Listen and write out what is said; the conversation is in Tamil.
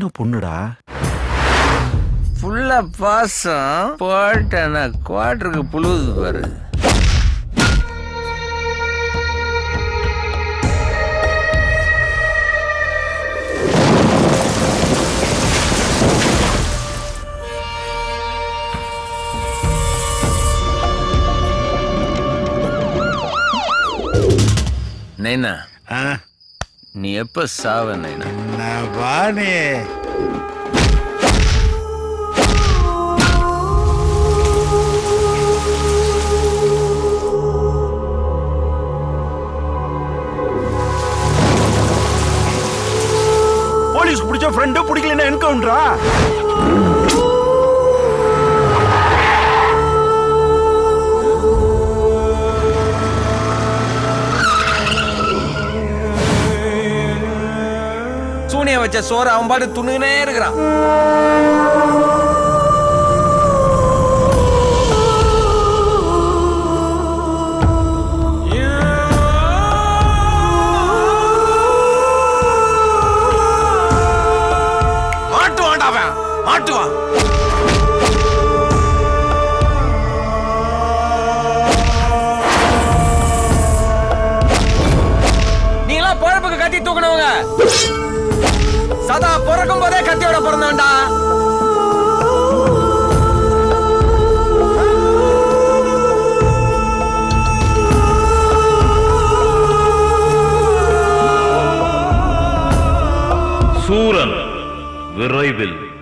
சின்ன பொண்ணுடா ஃபுல்லா பாசம் போட்டேன்னா குவாட்டருக்கு புழுவுது பாரு நைனா ஆ, நீ எப்ப சாவ நைனா நான் வாணி போலீஸ் பிடிச்ச ஃப்ரெண்டு பிடிக்கலன்னா என்கவுண்டரா சூனிய வச்ச சோறு அவன் பாட்டு துணுனே இருக்கிறான் மாட்டுவான்டா அவன் மாட்டுவான் நீங்களாம் பொழப்புக்கு கத்தி தூக்கணவங்க சதா பிறக்கும் போதே கத்தியோட பிறந்தவன்டா சூரன் விரைவில்